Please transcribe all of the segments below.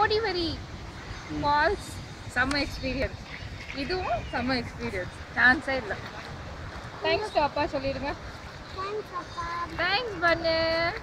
கோடிவரி falls செம்ம experience இதுவும் செம்ம எக்ஸ்பீரியன்ஸ் சான்ஸே இல்லை தேங்க்ஸ் டு அப்பா சொல்லிடுங்க தேங்க்ஸ் அப்பா தேங்க்ஸ் பண்ணு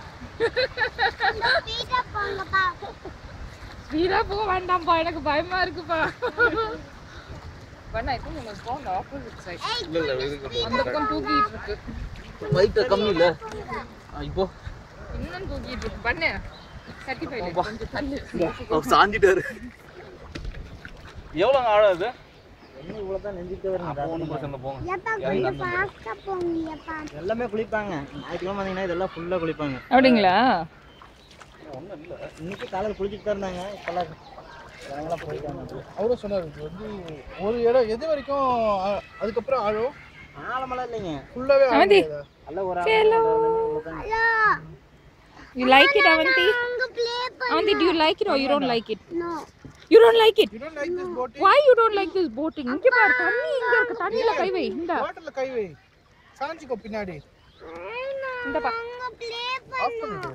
ஸ்பீடா போங்கப்பா ஸ்பீடாக போக வேண்டாம்ப்பா எனக்கு பயமா இருக்குப்பா பண்ணா இப்போ நம்ம ஸ்கோன் ஆப்போசிட் சைட் இல்ல இல்ல இதுக்கு அந்த பக்கம் தூக்கிட்டு இருக்கு weight கம்மி இல்ல ஆ, இப்போ இன்னும் தூக்கிட்டு இருக்கு பண்ணு சர்டிஃபைட் கொஞ்சம் தள்ளு அவர் சாஞ்சிட்டாரு எவ்வளவு ஆழம் இது இன்னும் இவ்வளவுதான் நெஞ்சிட்டு அப்போ ஒன்றும் பிரச்சனை போங்க எப்பா கொஞ்சம் ஃபாஸ்டா போங்கப்பா எல்லாமே குளிப்பாங்க ஞாயிற்றுக்கிழமை வந்தீங்கன்னா இதெல்லாம் ஃபுல்லா குளிப்பாங்க அப்படிங்களா ஒன்றும் இல்லை இன்னைக்கு காலையில் குளிச்சுட்டு தான் இருந்தாங்க இப்பெல்லாம் அவங்களாம் போயிட்டாங்க அவரும் சொன்னார் இது வந்து ஒரு இடம் எது வரைக்கும் அ- அதுக்கப்புறம் ஆழம் ஆழமெல்லாம் இல்லைங்க ஃபுல்லாவே அவந்தி. நல்ல ஒரு Hello. Hello You like it, Avanti? அங்க play Avanti, do you like it or you don't like it? பண்ணோ You don't like it? You don't like this boating Why you don't like this boating? இங்க பாரு தண்ணி இங்க இருக்கு தண்ணியில கை வை இந்த வாட்டர்ல கை வை சாஞ்சிக்கோ பின்னாடி இந்த பா அங்க ப்ளே ஆஃப் பண்ணிட்டு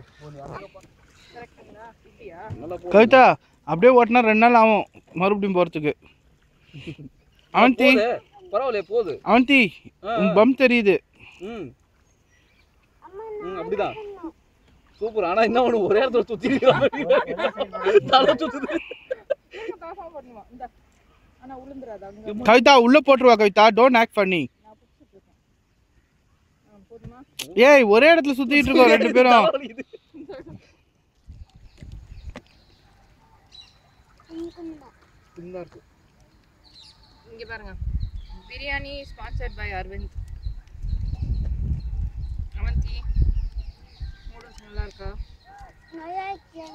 நல்லா போ கவிதா அப்படியே ஓட்டினா ரெண்டு நாள் ஆகும் மறுபடியும் போறதுக்கு அவந்தி போகுது பரவாயில்லையே போகுது அவந்தி ஆ, உன் பம் தெரியுது ம் ம் அப்படிதான் சூப்பர் ஆனா என்ன ஒண்ணு ஒரே இடத்துல சுத்தி இருக்கிற மாதிரி தலை சுத்துது பண்ணுவான் இந்த ஆனா உளுந்துராது அங்க கவிதா உள்ள போட்டுருவா கவிதா டோன்ட் ஆக்ட் பண்ணி போதுமா ஏய் ஒரே இடத்துல சுத்திட்டு இருக்கோம் ரெண்டு பேரும் தலை வலிக்குது. இங்க பாருங்க biryani sponsored by Arvind Avanti noodles நல்லா இருக்கா நல்லா இருக்கு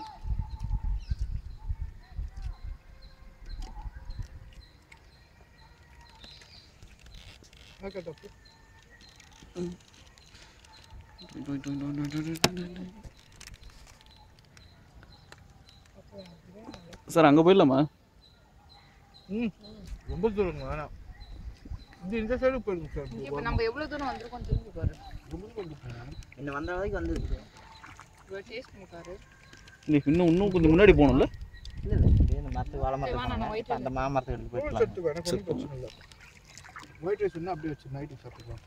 சார் அங்க போயிடலாமா ம் ரொம்ப தூரம் வேணாம் இது இந்த சைடு போயிருங்க சார் இப்போ நம்ம எவ்வளவு தூரம் வந்திருக்கோம் திரும்பி பாரு என்ன வந்த வரைக்கும் வந்துருக்கு இவ்வளோ டேஸ்ட் பண்ணி பாரு இல்லை இன்னும் இன்னும் கொஞ்சம் முன்னாடி போகணும்ல இல்லை இல்லை இப்படியே இந்த மரத்துக்கு வாழை சரி, வா, நான் மரத்துக்கு white போங்க. அந்த மாமரத்துக்கு எடுத்து நூல் போயிடலாம் செட்டு வேணா ஒன்றும் பிரச்சனை இல்லை ஒயிட் ரைஸ் வேணா அப்படியே வச்சு நைட்டு சாப்பிட்டுக்கலாம்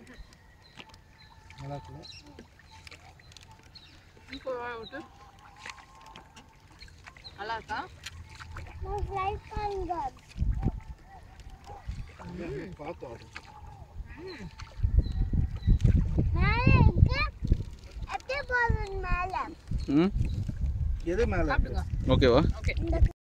நல்லா இருக்கும் இப்போ விட்டு நல்லா இருக்கா நான் ஃப்ரை பண்ணுங்க பார்த்து ஆடு மேலே இருக்கு அப்படியே போகுது மேலே ம் எது மேலே சாப்பிடுங்க ஓகேவா ஓகே இந்த